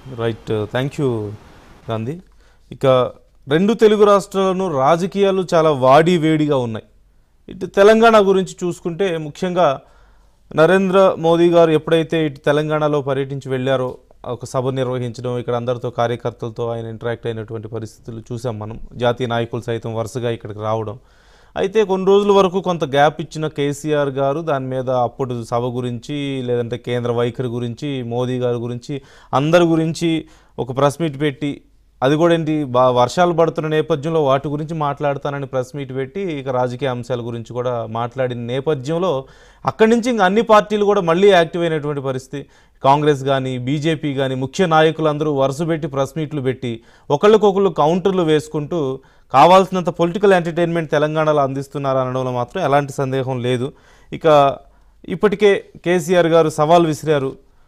Right thank you Gandhi ఇక రెండు తెలుగు రాష్ట్రాలను రాజకీయాలు చాలా వాడి వేడిగా ఉన్నాయి ఇటు తెలంగాణ గురించి చూసుకుంటే ముఖ్యంగా నరేంద్ర మోదీ గారు ఎప్పుడైతే ఇటు తెలంగాణలో పర్యటించి వెళ్ళారో ఒక సభ నిర్వహించడం ఇక్కడ అందరితో కార్యకర్తలతో ఆయన ఇంటరాక్ట్ అయినటువంటి పరిస్థితులు చూసాం మనం జాతీయ నాయకులు సైతం వరుసగా ఇక్కడికి రావడం అయితే కొన్ని రోజుల వరకు కొంత గ్యాప్ ఇచ్చిన కేసీఆర్ గారు దాని మీద అప్పుడు సభ గురించి లేదంటే కేంద్ర వైఖరి గురించి మోదీ గారి గురించి అందరి గురించి ఒక ప్రెస్ మీట్ పెట్టి అది కూడా ఏంటి బా వర్షాలు పడుతున్న నేపథ్యంలో వాటి గురించి మాట్లాడతానని ప్రెస్ మీట్ పెట్టి ఇక రాజకీయ అంశాల గురించి కూడా మాట్లాడిన నేపథ్యంలో అక్కడి నుంచి ఇంకా అన్ని పార్టీలు కూడా మళ్ళీ యాక్టివ్ అయినటువంటి పరిస్థితి కాంగ్రెస్ కానీ బీజేపీ కానీ ముఖ్య నాయకులందరూ వరుస పెట్టి ప్రెస్ మీట్లు పెట్టి ఒకళ్ళకొకళ్ళు కౌంటర్లు వేసుకుంటూ కావాల్సినంత పొలిటికల్ ఎంటర్టైన్మెంట్ తెలంగాణలో అందిస్తున్నారు అనడంలో మాత్రం ఎలాంటి సందేహం లేదు ఇక ఇప్పటికే కేసీఆర్ గారు సవాల్ విసిరారు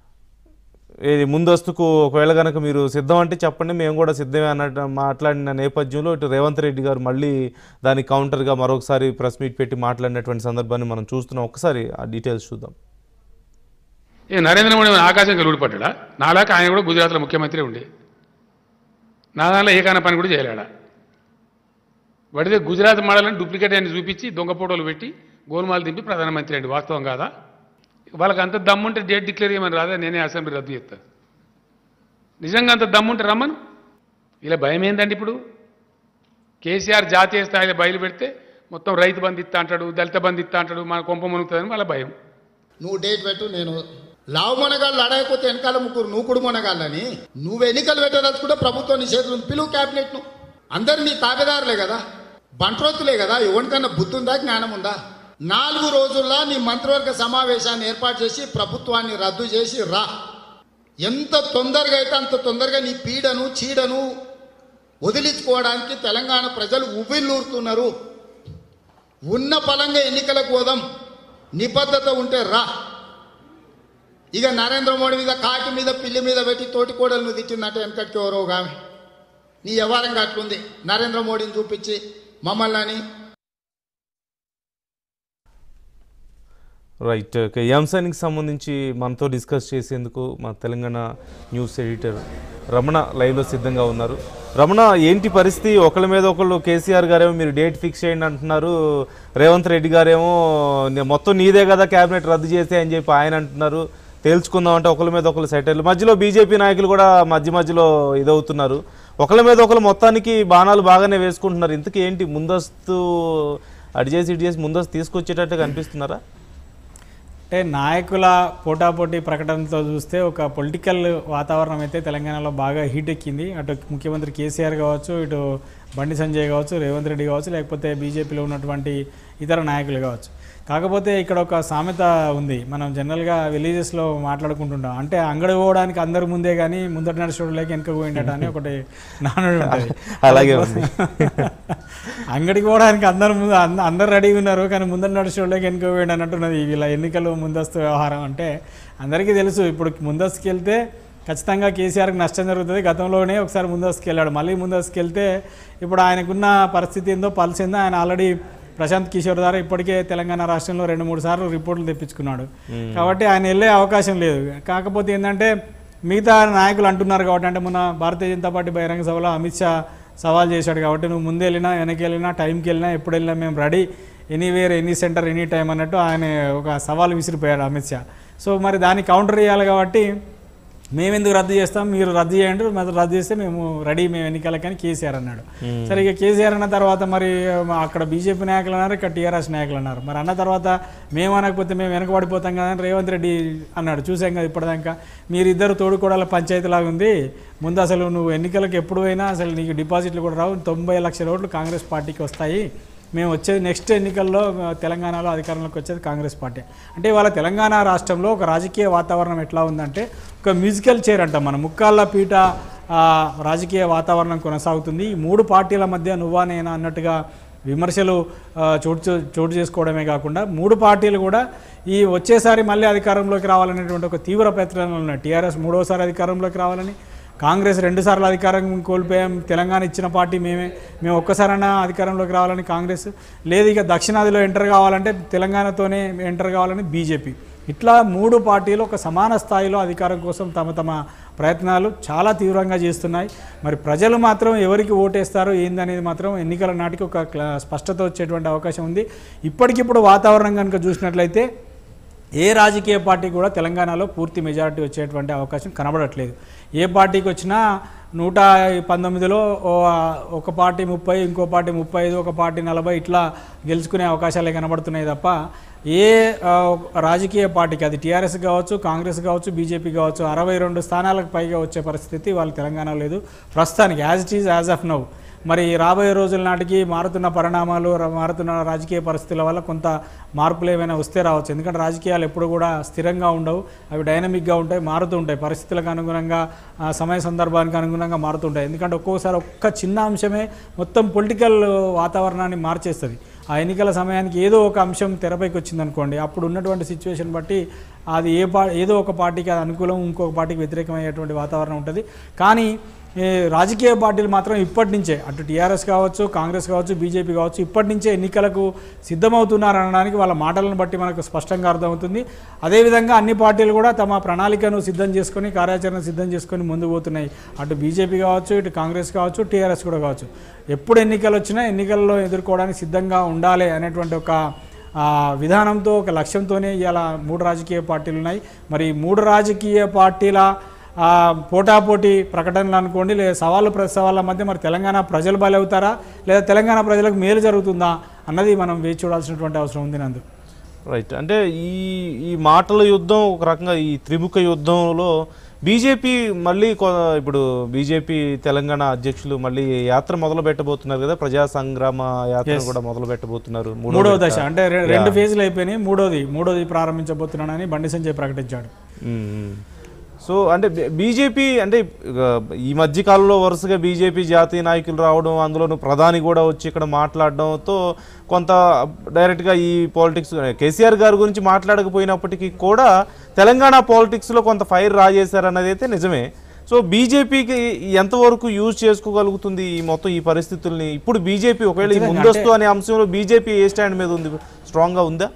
ఏది ముందస్తుకు ఒకవేళ కనుక మీరు సిద్ధం అంటే చెప్పండి మేము కూడా సిద్ధమే అన్నట్టు మాట్లాడిన నేపథ్యంలో ఇటు రేవంత్ రెడ్డి గారు మళ్ళీ దానికి కౌంటర్గా మరొకసారి ప్రెస్ మీట్ పెట్టి మాట్లాడినటువంటి సందర్భాన్ని మనం చూస్తున్నాం ఒకసారి ఆ డీటెయిల్స్ చూద్దాం ఏ నరేంద్ర మోడీ ఏమైనా ఆకాశంగా లూడిపడ్డా నాలాక ఆయన కూడా గుజరాత్లో ముఖ్యమంత్రి ఉండే నా దానిలో ఏకాన పని కూడా చేయలేడా పడితే గుజరాత్ మోడల్ని డూప్లికేట్ అని చూపించి దొంగ ఫోటోలు పెట్టి గోల్మాలు దింపి ప్రధానమంత్రి అండి వాస్తవం కాదా వాళ్ళకి అంత దమ్ముంటే డేట్ డిక్లేర్ చేయమని రాదా నేనే అసెంబ్లీ రద్దు చేస్తాను నిజంగా అంత దమ్ముంటే రమ్మను ఇలా భయం ఏందండి ఇప్పుడు కేసీఆర్ జాతీయ స్థాయిలో బయలు పెడితే మొత్తం రైతు బంధు ఇస్తా అంటాడు దళిత బంధు ఇస్తా అంటాడు మన కొంప మునుగుతుందని వాళ్ళ భయం నువ్వు డేట్ పెట్టు నేను లావు మనగాళ్ళు అడగకపోతే వెనకాల ముగ్గురు నూకుడు మనగాళ్ళని నువ్వు ఎన్నికలు పెట్టదలుచుకుంటే ప్రభుత్వం నీ చేతులు ఉంది. పిలువు క్యాబినెట్ ను అందరు నీ తాబేదారులే కదా బంట్రోతులే కదా ఎవరికన్నా బుద్ధి ఉందా జ్ఞానం ఉందా నాలుగు రోజుల్లో నీ మంత్రివర్గ సమావేశాన్ని ఏర్పాటు చేసి ప్రభుత్వాన్ని రద్దు చేసి రా ఎంత తొందరగా అయితే అంత తొందరగా నీ పీడను చీడను వదిలించుకోవడానికి తెలంగాణ ప్రజలు ఉవ్విల్లూరుతున్నారు ఉన్న పలంగా ఎన్నికలకు పోదాం నిబద్ధత ఉంటే రా ఇక నరేంద్ర మోడీ మీద కాకి మీద పిల్లి మీద పెట్టి తోటి కోడలను తిట్టిందంటే వెనకటికి ఎవరో ఆమె నీ వ్యవహారంగా అట్లుంది నరేంద్ర మోడీని చూపించి మమ్మల్ని అని రైట్ ఓకే ఈ అంశానికి సంబంధించి మనతో డిస్కస్ చేసేందుకు మా తెలంగాణ న్యూస్ ఎడిటర్ రమణ లైవ్లో సిద్ధంగా ఉన్నారు రమణ ఏంటి పరిస్థితి ఒకళ్ళ మీద ఒకళ్ళు కేసీఆర్ గారేమో మీరు డేట్ ఫిక్స్ చేయండి అంటున్నారు రేవంత్ రెడ్డి గారేమో "నే- మొత్తం నీదే కదా క్యాబినెట్ రద్దు చేసే అని చెప్పి ఆయన అంటున్నారు తేల్చుకుందాం అంటే ఒకళ్ళ మీద ఒకళ్ళు సెటిల్ మధ్యలో బీజేపీ నాయకులు కూడా మధ్య మధ్యలో ఇదవుతున్నారు ఒకళ్ళ మీద ఒకళ్ళు మొత్తానికి బాణాలు బాగానే వేసుకుంటున్నారు ఇంతకీ ఏంటి ముందస్తు అటు చేసి ఇటు చేసి ముందస్తు తీసుకొచ్చేటట్టుగా అనిపిస్తున్నారా అంటే నాయకుల పోటాపోటీ ప్రకటనతో చూస్తే ఒక పొలిటికల్ వాతావరణం అయితే తెలంగాణలో బాగా హీట్ ఎక్కింది అటు ముఖ్యమంత్రి కేసీఆర్ కావచ్చు ఇటు బండి సంజయ్ కావచ్చు రేవంత్ రెడ్డి కావచ్చు లేకపోతే బీజేపీలో ఉన్నటువంటి ఇతర నాయకులు కావచ్చు కాకపోతే ఇక్కడ ఒక సామెత ఉంది మనం జనరల్గా విలేజెస్లో మాట్లాడుకుంటుంటాం అంటే అంగడి పోవడానికి అందరు ముందే కానీ ముందట నడిచేవాడు లేక వెనక పోయిండట అని ఒకటి నానుడి ఉంటుంది అలాగే ఉంది. అంగడికి పోవడానికి అందరు ముందు అంద- అందరు రెడీగా ఉన్నారు కానీ ముందర నడిచేవాళ్ళకి వెనుక పోయాడు అన్నట్టున్నది వీళ్ళ ఎన్నికలు ముందస్తు వ్యవహారం అంటే అందరికీ తెలుసు ఇప్పుడు ముందస్తుకి వెళ్తే ఖచ్చితంగా కేసీఆర్కి నష్టం జరుగుతుంది గతంలోనే ఒకసారి ముందస్తుకు వెళ్ళాడు మళ్ళీ ముందస్తుకు వెళ్తే ఇప్పుడు ఆయనకున్న పరిస్థితి ఏందో పల్స్ ఏందో ఆయన ఆల్రెడీ ప్రశాంత్ కిషోర్ ద్వారా ఇప్పటికే తెలంగాణ రాష్ట్రంలో రెండు మూడు సార్లు రిపోర్టులు తెప్పించుకున్నాడు కాబట్టి ఆయన వెళ్ళే అవకాశం లేదు కాకపోతే ఏంటంటే మిగతా నాయకులు అంటున్నారు కాబట్టి అంటే మొన్న భారతీయ జనతా పార్టీ బహిరంగ సభలో అమిత్ షా సవాల్ చేశాడు కాబట్టి నువ్వు ముందు వెళ్ళినా వెనక్కి వెళ్ళినా టైంకి వెళ్ళినా ఎప్పుడు వెళ్ళినా మేము ready anywhere any centre any time అన్నట్టు ఆయన ఒక సవాల్ విసిరిపోయాడు అమిత్ షా సో మరి దాన్ని కౌంటర్ చేయాలి కాబట్టి మేమెందుకు రద్దు చేస్తాం మీరు రద్దు చేయండి మరి రద్దు చేస్తే మేము రెడీ మేము ఎన్నికలకని కేసీఆర్ అన్నాడు సరే ఇక కేసీఆర్ అన్న తర్వాత మరి అక్కడ బీజేపీ నాయకులు అన్నారు ఇక్కడ టీఆర్ఎస్ నాయకులు అన్నారు మరి అన్న తర్వాత మేము అనకపోతే మేము వెనకబడిపోతాం కదా అని రేవంత్ రెడ్డి అన్నాడు చూసాం కదా ఇప్పటిదాకా మీరిద్దరు తోడుకోవడాల పంచాయతీ లాగా ఉంది ముందు అసలు నువ్వు ఎన్నికలకు ఎప్పుడు అయినా అసలు నీకు డిపాజిట్లు కూడా రావు తొంభై లక్షల ఓట్లు కాంగ్రెస్ పార్టీకి వస్తాయి మేము వచ్చేది నెక్స్ట్ ఎన్నికల్లో ఆ, తెలంగాణలో అధికారంలోకి వచ్చేది కాంగ్రెస్ పార్టీ అంటే ఇవాళ తెలంగాణ రాష్ట్రంలో ఒక రాజకీయ వాతావరణం ఎట్లా ఉందంటే ఒక మ్యూజికల్ చైర్ అంటాం మనం ముక్కాళ్ళ పీట ఆ, రాజకీయ వాతావరణం కొనసాగుతుంది ఈ మూడు పార్టీల మధ్య నువ్వా నేనా అన్నట్టుగా విమర్శలు ఆ, చోటు చే- చోటు చేసుకోవడమే కాకుండా మూడు పార్టీలు కూడా ఈ వచ్చేసారి మళ్ళీ అధికారంలోకి రావాలనేటువంటి ఒక తీవ్ర ప్రయత్నాలు ఉన్నాయి టీఆర్ఎస్ మూడోసారి అధికారంలోకి రావాలని కాంగ్రెస్ రెండుసార్లు అధికారం కోల్పోయాం తెలంగాణ ఇచ్చిన పార్టీ మేమే మేము ఒక్కసారైనా అధికారంలోకి రావాలని కాంగ్రెస్ లేదు ఇక దక్షిణాదిలో ఎంటర్ కావాలంటే తెలంగాణతోనే ఎంటర్ కావాలని బీజేపీ ఇట్లా మూడు పార్టీలు ఒక సమాన స్థాయిలో అధికారం కోసం తమ తమ ప్రయత్నాలు చాలా తీవ్రంగా చేస్తున్నాయి మరి ప్రజలు మాత్రం ఎవరికి ఓటేస్తారో ఏందనేది మాత్రం ఎన్నికల నాటికి ఒక క్లా- స్పష్టత వచ్చేటువంటి అవకాశం ఉంది ఇప్పటికిప్పుడు వాతావరణం కనుక చూసినట్లయితే ఏ రాజకీయ పార్టీ కూడా తెలంగాణలో పూర్తి మెజారిటీ వచ్చేటువంటి అవకాశం కనబడట్లేదు ఏ పార్టీకి వచ్చినా నూట పంతొమ్మిదిలో ఓ- ఒక పార్టీ ముప్పై ఇంకో పార్టీ ముప్పై ఐదు ఒక పార్టీ నలభై ఇట్లా గెలుచుకునే అవకాశాలే కనబడుతున్నాయి తప్ప ఏ ఆ, రాజకీయ పార్టీకి అది టీఆర్ఎస్ కావచ్చు కాంగ్రెస్ కావచ్చు బీజేపీ కావచ్చు అరవై రెండు స్థానాలకు పైగా వచ్చే పరిస్థితి వాళ్ళ తెలంగాణలో లేదు ప్రస్తుతానికి as it is as of now మరి రాబోయే రోజుల నాటికి మారుతున్న పరిణామాలు ర- మారుతున్న రాజకీయ పరిస్థితుల వల్ల కొంత మార్పులు ఏమైనా వస్తే రావచ్చు ఎందుకంటే రాజకీయాలు ఎప్పుడు కూడా స్థిరంగా ఉండవు అవి డైనమిక్గా ఉంటాయి మారుతూ ఉంటాయి పరిస్థితులకు అనుగుణంగా ఆ, సమయ సందర్భానికి అనుగుణంగా మారుతుంటాయి ఎందుకంటే ఒక్కోసారి ఒక్క చిన్న అంశమే మొత్తం పొలిటికల్ వాతావరణాన్ని మార్చేస్తుంది ఆ ఎన్నికల సమయానికి ఏదో ఒక అంశం తెరపైకి వచ్చింది అనుకోండి అప్పుడు ఉన్నటువంటి సిచ్యువేషన్ బట్టి అది ఏ పా ఏదో ఒక పార్టీకి అది అనుకూలం ఇంకొక పార్టీకి వ్యతిరేకమయ్యేటువంటి వాతావరణం ఉంటుంది కానీ ఈ రాజకీయ పార్టీలు మాత్రం ఇప్పటి నుంచే అటు టీఆర్ఎస్ కావచ్చు కాంగ్రెస్ కావచ్చు బీజేపీ కావచ్చు ఇప్పటి నుంచే ఎన్నికలకు సిద్ధమవుతున్నారు అనడానికి వాళ్ళ మాటలను బట్టి మనకు స్పష్టంగా అర్థమవుతుంది అదేవిధంగా అన్ని పార్టీలు కూడా తమ ప్రణాళికను సిద్ధం చేసుకొని కార్యాచరణ సిద్ధం చేసుకొని ముందుకు పోతున్నాయి అటు బీజేపీ కావచ్చు ఇటు కాంగ్రెస్ కావచ్చు టీఆర్ఎస్ కూడా కావచ్చు ఎప్పుడు ఎన్నికలు వచ్చినా ఎన్నికల్లో ఎదుర్కోవడానికి సిద్ధంగా ఉండాలి అనేటువంటి ఒక ఆ, విధానంతో ఒక లక్ష్యంతోనే ఇవాళ మూడు రాజకీయ పార్టీలు ఉన్నాయి మరి ఈ మూడు రాజకీయ పార్టీల ఆ, పోటాపోటీ ప్రకటనలు అనుకోండి లేదా సవాళ్ళు ప్రతి సవాళ్ళ మధ్య మరి తెలంగాణ ప్రజలు బలవుతారా లేదా తెలంగాణ ప్రజలకు మేలు జరుగుతుందా అన్నది మనం వేచి చూడాల్సినటువంటి అవసరం ఉంది నందు రైట్ అంటే ఈ ఈ మాటల యుద్ధం ఒక రకంగా ఈ త్రిముఖ యుద్ధంలో బీజేపీ మళ్ళీ కొ- ఇప్పుడు బీజేపీ తెలంగాణ అధ్యక్షులు మళ్ళీ యాత్ర మొదలు పెట్టబోతున్నారు కదా ప్రజా సంగ్రామ యాత్ర కూడా మొదలు పెట్టబోతున్నారు మూడో మూడవ విడత. దశ అంటే రె- రెండు ఫేజులు అయిపోయినాయి మూడోది మూడోది ప్రారంభించబోతున్నానని బండి సంజయ్ ప్రకటించాడు మ్మ్. సో అంటే బీ- బీజేపీ అంటే ఇక ఈ మధ్య కాలంలో వరుసగా బీజేపీ జాతీయ నాయకులు రావడం అందులోనూ ప్రధాని కూడా వచ్చి ఇక్కడ మాట్లాడడంతో కొంత డైరెక్ట్గా ఈ పాలిటిక్స్ కేసీఆర్ గారి గురించి మాట్లాడకపోయినప్పటికీ కూడా తెలంగాణ పాలిటిక్స్లో కొంత ఫైర్ రాజేశారన్నది అయితే నిజమే సో బీజేపీకి ఎంతవరకు యూజ్ చేసుకోగలుగుతుంది ఈ మొత్తం ఈ పరిస్థితుల్ని ఇప్పుడు బీజేపీ ఒకవేళ ఈ ముందస్తు అనే అంశంలో బీజేపీ ఏ స్టాండ్ మీద ఉంది స్ట్రాంగ్గా ఉందా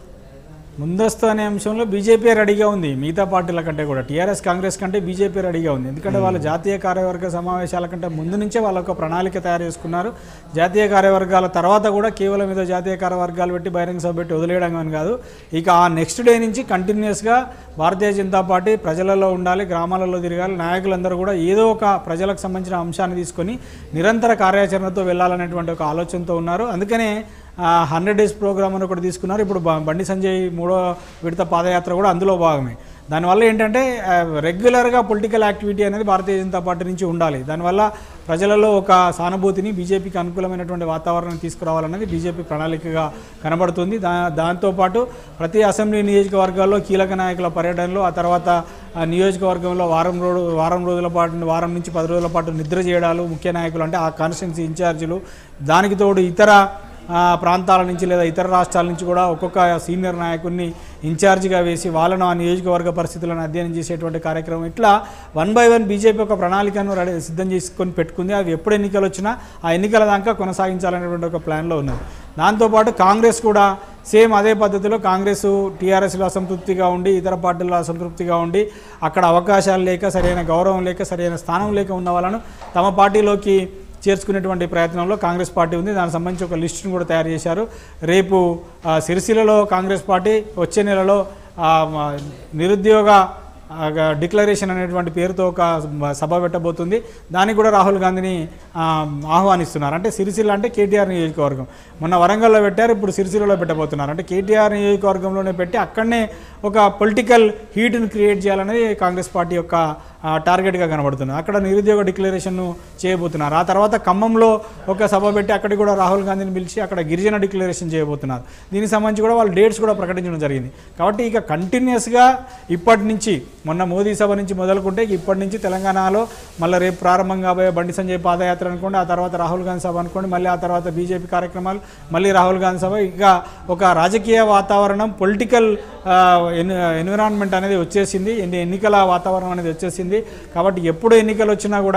ముందస్తు అనే అంశంలో బీజేపీ రెడీగా ఉంది మిగతా పార్టీల కంటే కూడా టీఆర్ఎస్ కాంగ్రెస్ కంటే బీజేపీ రెడీగా ఉంది ఎందుకంటే వాళ్ళ జాతీయ కార్యవర్గ సమావేశాల కంటే ముందు నుంచే వాళ్ళ ఒక ప్రణాళిక తయారు చేసుకున్నారు జాతీయ కార్యవర్గాల తర్వాత కూడా కేవలం ఏదో జాతీయ కార్యవర్గాలు పెట్టి బహిరంగ సభ పెట్టి వదిలేయడం అని కాదు ఇక ఆ నెక్స్ట్ డే నుంచి కంటిన్యూస్గా భారతీయ జనతా పార్టీ ప్రజలలో ఉండాలి గ్రామాలలో తిరగాలి నాయకులందరూ కూడా ఏదో ఒక ప్రజలకు సంబంధించిన అంశాన్ని తీసుకొని నిరంతర కార్యాచరణతో వెళ్ళాలనేటువంటి ఒక ఆలోచనతో ఉన్నారు అందుకనే హండ్రెడ్ డేస్ ప్రోగ్రామ్ అని ఒకటి తీసుకున్నారు ఇప్పుడు బ- బండి సంజయ్ మూడో విడత పాదయాత్ర కూడా అందులో భాగమే దానివల్ల ఏంటంటే ఆ, రెగ్యులర్గా పొలిటికల్ యాక్టివిటీ అనేది భారతీయ జనతా పార్టీ నుంచి ఉండాలి దానివల్ల ప్రజలలో ఒక సానుభూతిని బీజేపీకి అనుకూలమైనటువంటి వాతావరణం తీసుకురావాలన్నది బీజేపీ ప్రణాళికగా కనబడుతుంది దా దాంతోపాటు ప్రతి అసెంబ్లీ నియోజకవర్గాల్లో కీలక నాయకుల పర్యటనలో ఆ తర్వాత ఆ నియోజకవర్గంలో వారం రోజు వారం రోజుల పాటు వారం నుంచి పది రోజుల పాటు నిద్ర చేయడాలు ముఖ్య నాయకులు అంటే ఆ కాన్స్టిట్యున్సీ ఇన్ఛార్జీలు దానికి తోడు ఇతర ఆ, ప్రాంతాల నుంచి లేదా ఇతర రాష్ట్రాల నుంచి కూడా ఒక్కొక్క సీనియర్ నాయకుడిని ఇన్ఛార్జిగా వేసి వాళ్ళను ఆ నియోజకవర్గ పరిస్థితులను అధ్యయనం చేసేటువంటి కార్యక్రమం ఇట్లా వన్ బై వన్ బీజేపీ ఒక ప్రణాళికను రెడీ సిద్ధం చేసుకొని పెట్టుకుంది అది ఎప్పుడు ఎన్నికలు వచ్చినా ఆ ఎన్నికల దాకా కొనసాగించాలనేటువంటి ఒక ప్లాన్లో ఉన్నది దాంతోపాటు కాంగ్రెస్ కూడా సేమ్ అదే పద్ధతిలో కాంగ్రెస్ టీఆర్ఎస్లో అసంతృప్తిగా ఉండి ఇతర పార్టీల్లో అసంతృప్తిగా ఉండి అక్కడ అవకాశాలు లేక సరైన గౌరవం లేక సరైన స్థానం లేక ఉన్న వాళ్ళను తమ పార్టీలోకి చేర్చుకునేటువంటి ప్రయత్నంలో కాంగ్రెస్ పార్టీ ఉంది దానికి సంబంధించి ఒక లిస్టును కూడా తయారు చేశారు రేపు ఆ, సిరిసిల్లలో కాంగ్రెస్ పార్టీ వచ్చే నెలలో ఆ, మ- నిరుద్యోగ ఆ, గ- డిక్లరేషన్ అనేటువంటి పేరుతో ఒక సభ పెట్టబోతుంది దానికి కూడా రాహుల్ గాంధీని ఆ, ఆహ్వానిస్తున్నారు అంటే సిరిసిల్ల అంటే కేటీఆర్ నియోజకవర్గం మొన్న వరంగల్లో పెట్టారు ఇప్పుడు సిరిసిల్లలో పెట్టబోతున్నారు అంటే కేటీఆర్ నియోజకవర్గంలోనే పెట్టి అక్కడనే ఒక పొలిటికల్ హీట్ని క్రియేట్ చేయాలనేది కాంగ్రెస్ పార్టీ యొక్క ఆ, టార్గెట్గా కనబడుతుంది అక్కడ నిరుద్యోగ డిక్లరేషన్ను చేయబోతున్నారు ఆ తర్వాత ఖమ్మంలో ఒక సభ పెట్టి అక్కడికి కూడా రాహుల్ గాంధీని పిలిచి అక్కడ గిరిజన డిక్లరేషన్ చేయబోతున్నారు దీనికి సంబంధించి కూడా వాళ్ళు డేట్స్ కూడా ప్రకటించడం జరిగింది కాబట్టి ఇక కంటిన్యూస్గా ఇప్పటి నుంచి మొన్న మోదీ సభ నుంచి మొదలుకుంటే ఇప్పటి నుంచి తెలంగాణలో మళ్ళీ రేపు ప్రారంభం కాబోయే బండి సంజయ్ పాదయాత్ర అనుకోండి ఆ తర్వాత రాహుల్ గాంధీ సభ అనుకోండి మళ్ళీ ఆ తర్వాత బీజేపీ కార్యక్రమాలు మళ్ళీ రాహుల్ గాంధీ సభ ఇక ఒక రాజకీయ వాతావరణం పొలిటికల్ ఎన్విరాన్మెంట్ అనేది వచ్చేసింది ఎన్ని ఎన్నికల వాతావరణం అనేది వచ్చేసింది కాబట్టి ఎప్పుడు ఎన్నికలు వచ్చినా కూడా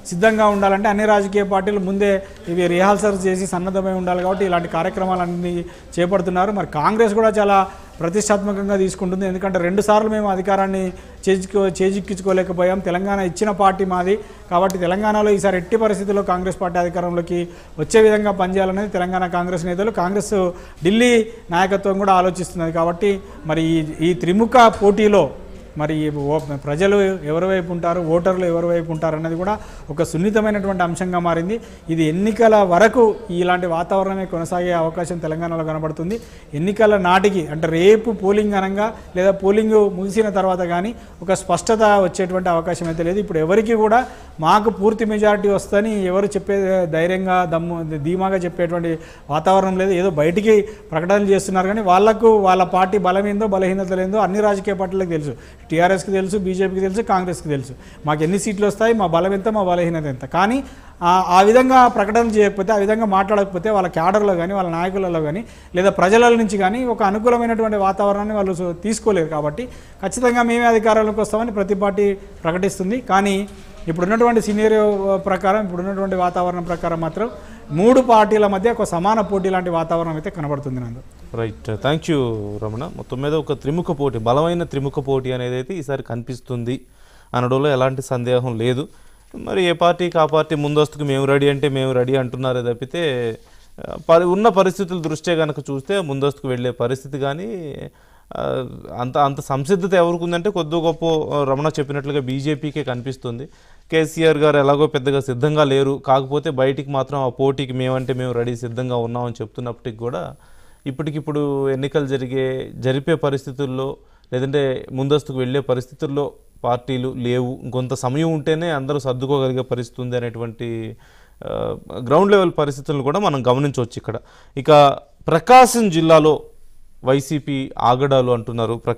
సిద్ధంగా ఉండాలంటే అన్ని రాజకీయ పార్టీలు ముందే ఇవి రిహార్సల్స్ చేసి సన్నద్ధమై ఉండాలి కాబట్టి ఇలాంటి కార్యక్రమాలన్నీ చేపడుతున్నారు మరి కాంగ్రెస్ కూడా చాలా ప్రతిష్టాత్మకంగా తీసుకుంటుంది ఎందుకంటే రెండు సార్లు మేము అధికారాన్ని చేజికో చేజిక్కించుకోలేకపోయాం తెలంగాణ ఇచ్చిన పార్టీ మాది కాబట్టి తెలంగాణలో ఈసారి ఎట్టి పరిస్థితుల్లో కాంగ్రెస్ పార్టీ అధికారంలోకి వచ్చే విధంగా పనిచేయాలనేది తెలంగాణ కాంగ్రెస్ నేతలు కాంగ్రెస్ ఢిల్లీ నాయకత్వం కూడా ఆలోచిస్తున్నది కాబట్టి మరి ఈ ఈ త్రిముఖ పోటీలో మరి ఈ ఓ- ప్రజలు ఎవరి వైపు ఉంటారు ఓటర్లు ఎవరి వైపు ఉంటారు అన్నది కూడా ఒక సున్నితమైనటువంటి అంశంగా మారింది ఇది ఎన్నికల వరకు ఇలాంటి వాతావరణమే కొనసాగే అవకాశం తెలంగాణలో కనబడుతుంది ఎన్నికల నాటికి అంటే రేపు పోలింగ్ అనగా లేదా పోలింగ్ ముగిసిన తర్వాత కానీ ఒక స్పష్టత వచ్చేటువంటి అవకాశం అయితే లేదు ఇప్పుడు ఎవరికి కూడా మాకు పూర్తి మెజారిటీ వస్తుందని ఎవరు చెప్పే ధైర్యంగా దమ్ము ధీమాగా చెప్పేటువంటి వాతావరణం లేదు ఏదో బయటికి ప్రకటనలు చేస్తున్నారు కానీ వాళ్ళకు వాళ్ళ పార్టీ బలం ఏందో బలహీనత ఏందో అన్ని రాజకీయ పార్టీలకు తెలుసు టీఆర్ఎస్కి తెలుసు బీజేపీకి తెలుసు కాంగ్రెస్కి తెలుసు మాకు ఎన్ని సీట్లు వస్తాయి మా బలం ఎంత మా బలహీనత ఎంత కానీ ఆ- ఆ విధంగా ప్రకటన చేయకపోతే ఆ విధంగా మాట్లాడకపోతే వాళ్ళ క్యాడర్లో కానీ వాళ్ళ నాయకులలో కానీ లేదా ప్రజల నుంచి కానీ ఒక అనుకూలమైనటువంటి వాతావరణాన్ని వాళ్ళు సో- తీసుకోలేరు కాబట్టి ఖచ్చితంగా మేమే అధికారంలోకి వస్తామని ప్రతి పార్టీ ప్రకటిస్తుంది కానీ ఇప్పుడున్నటువంటి సినేరియో ప్రకారం ఇప్పుడున్నటువంటి వాతావరణం ప్రకారం మాత్రం మూడు పార్టీల మధ్య ఒక సమాన పోటీ లాంటి వాతావరణం అయితే కనబడుతుంది నందు రైట్ థ్యాంక్ యూ రమణ మొత్తం మీద ఒక త్రిముఖ పోటీ బలమైన త్రిముఖ పోటీ అనేది అయితే ఈసారి కనిపిస్తుంది అనడంలో ఎలాంటి సందేహం లేదు మరి ఏ పార్టీకి ఆ పార్టీ ముందస్తుకు మేము రెడీ అంటే మేము రెడీ అంటున్నారే తప్పితే ఆ, పరి ఉన్న పరిస్థితుల దృష్ట్యా కనుక చూస్తే ముందస్తుకు వెళ్ళే పరిస్థితి కానీ ఆ, అంత అంత సంసిద్ధత ఎవరికి ఉందంటే కొద్ది గొప్ప ఆ, రమణ చెప్పినట్లుగా బీజేపీకే కనిపిస్తుంది కేసీఆర్ గారు ఎలాగో పెద్దగా సిద్ధంగా లేరు కాకపోతే బయటికి మాత్రం ఆ పోటీకి మేమంటే మేము రెడీ సిద్ధంగా ఉన్నామని చెప్తున్నప్పటికి కూడా ఇప్పటికిప్పుడు ఎన్నికలు జరిగే జరిపే పరిస్థితుల్లో లేదంటే ముందస్తుకు వెళ్ళే పరిస్థితుల్లో పార్టీలు లేవు ఇంకొంత సమయం ఉంటేనే అందరూ సర్దుకోగలిగే పరిస్థితి ఉంది అనేటువంటి ఆ, గ్రౌండ్ లెవెల్ పరిస్థితులను కూడా మనం గమనించవచ్చు ఇక్కడ ఇక ప్రకాశం జిల్లాలో వైసీపీ ఆగడాలు అంటున్నారు